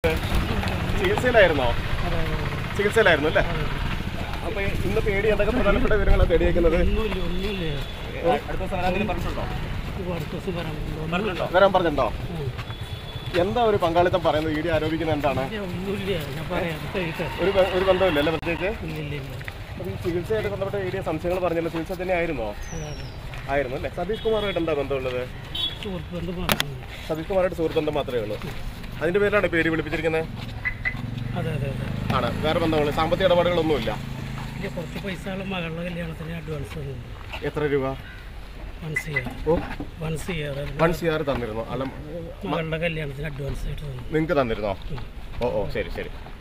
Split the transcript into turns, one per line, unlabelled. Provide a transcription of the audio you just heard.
ചികിത്സയിലായിരുന്നോ ചികിത്സയിലായിരുന്നു അല്ലേ അപ്പൊ ഇന്ന് പേടി എന്തൊക്കെ പ്രധാനപ്പെട്ട വിവരങ്ങളാണ് തേടിയേക്കുന്നത്
ഒന്നുമില്ല ഒന്നുമില്ല
അടുത്ത ദിവസം വരാൻ പറഞ്ഞിട്ടുണ്ടോ
അടുത്ത ദിവസം വരാൻ
പറഞ്ഞിട്ടുണ്ടോ വരാൻ പറഞ്ഞിട്ടുണ്ടോ എന്താ ഒരു പങ്കാളിത്തം പറയുന്നത് ഇ ഡി ആരോപിക്കുന്നത് എന്താണ്
ഒന്നുമില്ല ഞാൻ പറയാം കഴിട്ടെ
ഒരു ബ- ഒരു ബന്ധമില്ല അല്ലേ പ്രത്യേകിച്ച്
ഇല്ലില്ല ഇല്ല
അപ്പൊ ഈ ചികിത്സയായിട്ട് ബന്ധപ്പെട്ട ഇ ഡി സംശയങ്ങൾ പറഞ്ഞല്ലോ ചികിത്സ തന്നെ ആയിരുന്നോ
അതെ അതെ
ആയിരുന്നു അല്ലേ സതീഷ് കുമാറുമായിട്ട് എന്താ ബന്ധമുള്ളത്
സുഹൃത്ത് ബന്ധം മാത്രമേ
സതീഷ് കുമാറായിട്ട് സുഹൃത്ത് ബന്ധം മാത്രമേ ഉള്ളൂ അതിന്റെ പേരിലാണ് പേടി വിളിപ്പിച്ചിരിക്കുന്നത്
അതെ അതെ അതെ
ആണ് വേറെ ബന്ധങ്ങൾ സാമ്പത്തിക ഇടപാടുകളൊന്നുമില്ല
എനിക്ക് കുറച്ച് പൈസകൾ മകളുടെ കല്യാണത്തിന് അഡ്വാൻസ് തന്നിട്ടുണ്ട്
എത്ര രൂപ
one C R
or
one C R
one C R തന്നിരുന്നു അല്ല
മകളുടെ കല്യാണത്തിന് അഡ്വാൻസ് ആയിട്ട് തന്നു
നിങ്ങൾക്ക് തന്നിരുന്നോ ഓ ഓ ശരി ശരി